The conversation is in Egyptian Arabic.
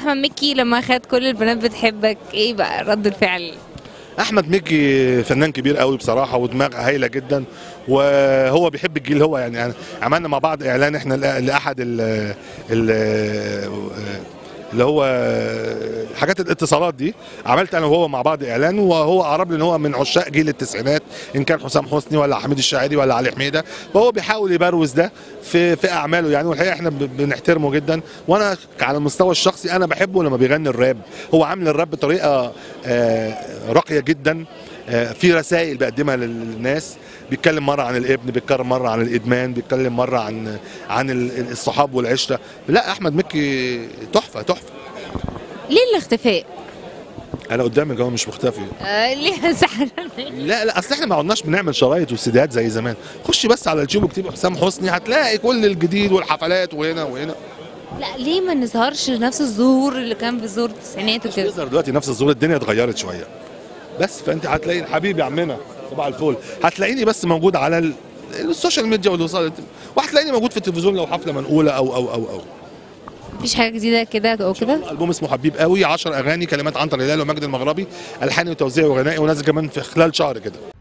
احمد مكي لما خد كل البنات بتحبك ايه بقى رد الفعل احمد مكي فنان كبير قوي بصراحه ودماغ هايله جدا وهو بيحب الجيل هو يعني يعني عملنا مع بعض اعلان احنا لأ- لاحد ال ال اللي هو حاجات الاتصالات دي عملت انا وهو مع بعض اعلان وهو قرب لي ان هو من عشاق جيل التسعينات ان كان حسام حسني ولا حميد الشاعري ولا علي حميده فهو بيحاول يبروز ده في في اعماله يعني والحقيقه احنا ب- بنحترمه جدا وانا على المستوى الشخصي انا بحبه لما بيغني الراب هو عامل الراب بطريقه آه، راقيه جدا آه، في رسائل بيقدمها للناس بيتكلم مره عن الابن بيتكلم مره عن الادمان بيتكلم مره عن عن ال- الصحاب والعشره لا احمد مكي تحفه تحفه ليه الاختفاء انا قدامك اهو مش مختفي آه ليه زعلان لا لا اصل احنا ما عدناش بنعمل شرايط وسيديات زي زمان خشي بس على اليوتيوب واكتبي حسام حسني هتلاقي كل الجديد والحفلات وهنا وهنا لا ليه ما نظهرش نفس الظهور اللي كان في ظهور التسعينات وكده يظهر دلوقتي نفس الظهور الدنيا اتغيرت شويه بس فانت هتلاقي حبيبي يا عمنا صباح الفل هتلاقيني بس موجود على ال- السوشيال ميديا والوسائل وهتلاقيني موجود في التلفزيون لو حفله منقوله او او او او مفيش حاجه جديده كده او كده البوم اسمه حبيب قوي 10 اغاني كلمات عنتر هلال ومجد المغربي الحاني وتوزيع وغنائي ونازل كمان في خلال شهر كده